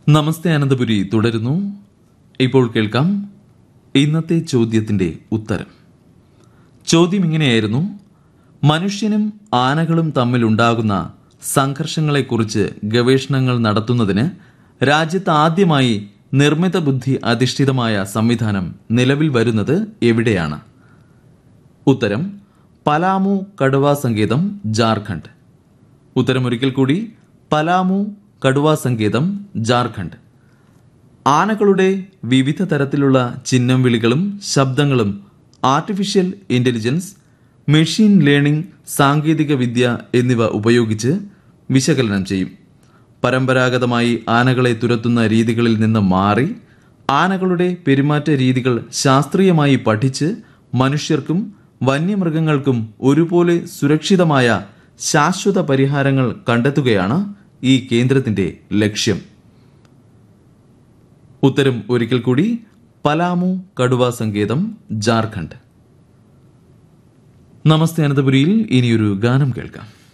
നമസ്തേ അനന്തപുരി തുടരുന്നു ഇപ്പോൾ കേൾക്കാം ഇന്നത്തെ ചോദ്യത്തിന്റെ ഉത്തരം ചോദ്യം ഇങ്ങനെയായിരുന്നു മനുഷ്യനും ആനകളും തമ്മിലുണ്ടാകുന്ന സംഘർഷങ്ങളെക്കുറിച്ച് ഗവേഷണങ്ങൾ നടത്തുന്നതിന് രാജ്യത്ത് ആദ്യമായി നിർമ്മിത ബുദ്ധി അധിഷ്ഠിതമായ സംവിധാനം നിലവിൽ വരുന്നത് എവിടെയാണ് ഉത്തരം പലാമു കടുവ സങ്കേതം ജാർഖണ്ഡ് ഉത്തരം ഒരിക്കൽ കൂടി പലാമു കടുവ സങ്കേതം ജാർഖണ്ഡ് ആനകളുടെ വിവിധ തരത്തിലുള്ള ചിഹ്നം വിളികളും ശബ്ദങ്ങളും ആർട്ടിഫിഷ്യൽ ഇന്റലിജൻസ് മെഷീൻ ലേണിംഗ് സാങ്കേതിക വിദ്യ എന്നിവ ഉപയോഗിച്ച് വിശകലനം ചെയ്യും പരമ്പരാഗതമായി ആനകളെ തുരത്തുന്ന രീതികളിൽ നിന്ന് മാറി ആനകളുടെ പെരുമാറ്റ രീതികൾ ശാസ്ത്രീയമായി പഠിച്ച് മനുഷ്യർക്കും വന്യമൃഗങ്ങൾക്കും ഒരുപോലെ സുരക്ഷിതമായ ശാശ്വത പരിഹാരങ്ങൾ കണ്ടെത്തുകയാണ് ഈ കേന്ദ്രത്തിന്റെ ലക്ഷ്യം ഉത്തരം ഒരിക്കൽ കൂടി പലാമു കടുവ സങ്കേതം ജാർഖണ്ഡ് നമസ്തേ അനന്തപുരിയിൽ ഇനിയൊരു ഗാനം കേൾക്കാം